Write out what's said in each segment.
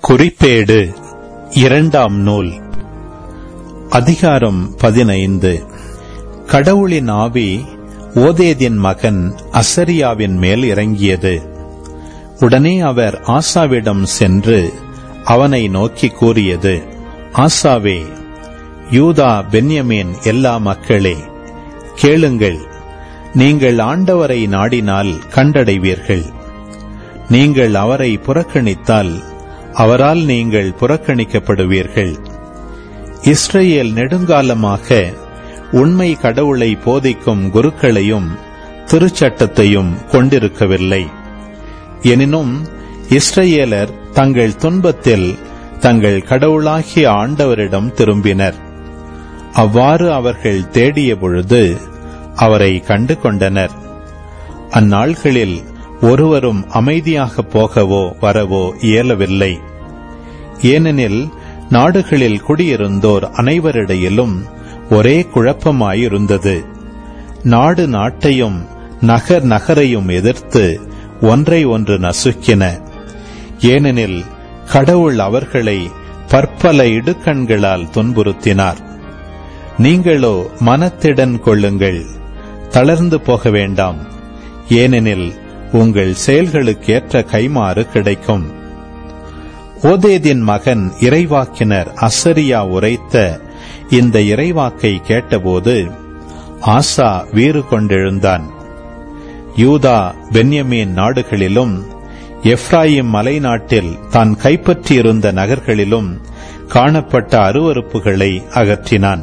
குறிப்பேடு இரண்டாம் நூல் அதிகாரம் பதினைந்து கடவுளின் ஆவி ஓதேதின் மகன் அசரியாவின் மேல் இறங்கியது உடனே அவர் ஆசாவிடம் சென்று அவனை நோக்கி கூறியது ஆசாவே யூதா பென்யமீன் எல்லா மக்களே கேளுங்கள் நீங்கள் ஆண்டவரை நாடினால் கண்டடைவீர்கள் நீங்கள் அவரை புறக்கணித்தால் அவரால் நீங்கள் புறக்கணிக்கப்படுவீர்கள் இஸ்ரேல் நெடுங்காலமாக உண்மை கடவுளை போதிக்கும் குருக்களையும் திருச்சட்டத்தையும் கொண்டிருக்கவில்லை எனினும் இஸ்ரேலர் தங்கள் துன்பத்தில் தங்கள் கடவுளாகிய ஆண்டவரிடம் திரும்பினர் அவ்வாறு அவர்கள் தேடிய பொழுது அவரை கண்டு கொண்டனர் அந்நாள்களில் ஒருவரும் அமைதியாக போகவோ வரவோ இயலவில்லை ஏனெனில் நாடுகளில் குடியிருந்தோர் அனைவரிடையிலும் ஒரே குழப்பமாயிருந்தது நாடு நாட்டையும் நகர் நகரையும் எதிர்த்து ஒன்றை ஒன்று நசுக்கின ஏனெனில் கடவுள் அவர்களை பற்பல இடுக்கண்களால் துன்புறுத்தினார் நீங்களோ மனத்திடன் கொள்ளுங்கள் தளர்ந்து போக வேண்டாம் ஏனெனில் உங்கள் செயல்களுக்கேற்ற கைமாறு கிடைக்கும் ஓதேதின் மகன் இறைவாக்கினர் அசரியா உரைத்த இந்த இறைவாக்கை கேட்டபோது ஆசா வீறு கொண்டெழுந்தான் யூதா பென்யமீன் நாடுகளிலும் எப்ராயிம் மலைநாட்டில் தான் கைப்பற்றியிருந்த நகர்களிலும் காணப்பட்ட அருவறுப்புகளை அகற்றினான்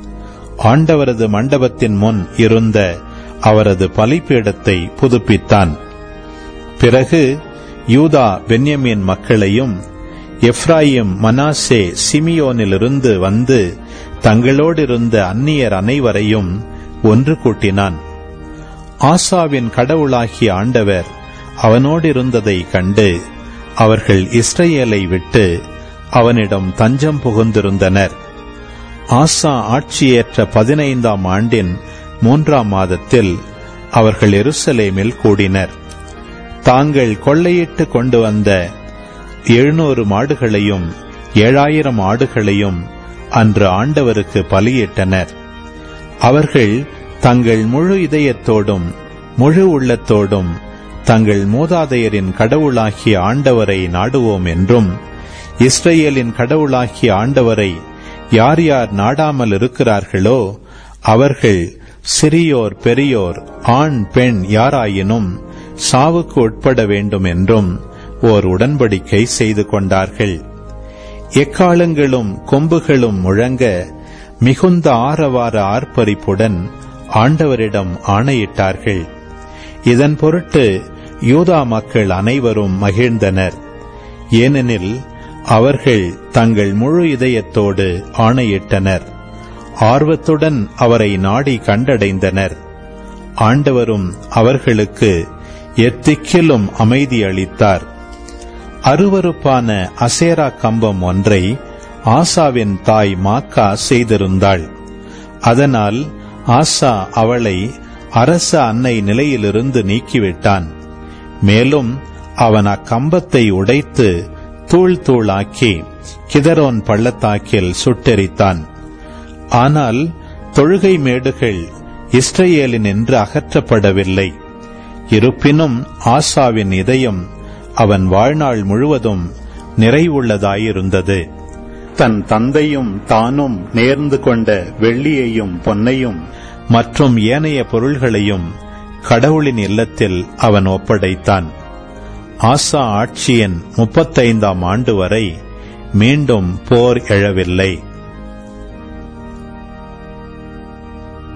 ஆண்டவரது மண்டபத்தின் முன் இருந்த அவரது பலிப்பீடத்தை புதுப்பித்தான் பிறகு யூதா பென்யமீன் மக்களையும் எப்ராயிம் மனாசே சிமியோனிலிருந்து வந்து தங்களோடிருந்த அந்நியர் அனைவரையும் ஒன்று கூட்டினான் ஆசாவின் கடவுளாகிய ஆண்டவர் அவனோடிருந்ததை கண்டு அவர்கள் இஸ்ரேலை விட்டு அவனிடம் தஞ்சம் புகுந்திருந்தனர் ஆசா ஆட்சியேற்ற பதினைந்தாம் ஆண்டின் மூன்றாம் மாதத்தில் அவர்கள் எருசலேமில் கூடினர் தாங்கள் கொள்ளையிட்டு கொண்டு வந்த எழுநூறு மாடுகளையும் ஏழாயிரம் ஆடுகளையும் அன்று ஆண்டவருக்கு பலியிட்டனர் அவர்கள் தங்கள் முழு இதயத்தோடும் முழு உள்ளத்தோடும் தங்கள் மூதாதையரின் கடவுளாகிய ஆண்டவரை நாடுவோம் என்றும் இஸ்ரேலின் கடவுளாகிய ஆண்டவரை யார் யார் நாடாமல் இருக்கிறார்களோ அவர்கள் சிறியோர் பெரியோர் ஆண் பெண் யாராயினும் சாவுக்கு உட்பட வேண்டும் என்றும் ஓர் உடன்படிக்கை செய்து கொண்டார்கள் எக்காலங்களும் கொம்புகளும் முழங்க மிகுந்த ஆரவார ஆர்ப்பரிப்புடன் ஆண்டவரிடம் ஆணையிட்டார்கள் இதன் பொருட்டு யூதா மக்கள் அனைவரும் மகிழ்ந்தனர் ஏனெனில் அவர்கள் தங்கள் முழு இதயத்தோடு ஆணையிட்டனர் ஆர்வத்துடன் அவரை நாடி கண்டடைந்தனர் ஆண்டவரும் அவர்களுக்கு எத்திக்கிலும் அமைதி அளித்தார் அருவறுப்பான அசேரா கம்பம் ஒன்றை ஆசாவின் தாய் மாக்கா செய்திருந்தாள் அதனால் ஆசா அவளை அரச அன்னை நிலையிலிருந்து நீக்கிவிட்டான் மேலும் அவன் அக்கம்பத்தை உடைத்து தூள் தூளாக்கி கிதரோன் பள்ளத்தாக்கில் சுட்டெரித்தான் ஆனால் தொழுகை மேடுகள் இஸ்ரேலின் என்று அகற்றப்படவில்லை இருப்பினும் ஆசாவின் இதயம் அவன் வாழ்நாள் முழுவதும் நிறைவுள்ளதாயிருந்தது தன் தந்தையும் தானும் நேர்ந்து கொண்ட வெள்ளியையும் பொன்னையும் மற்றும் ஏனைய பொருள்களையும் கடவுளின் இல்லத்தில் அவன் ஒப்படைத்தான் ஆசா ஆட்சியின் முப்பத்தைந்தாம் ஆண்டு வரை மீண்டும் போர் எழவில்லை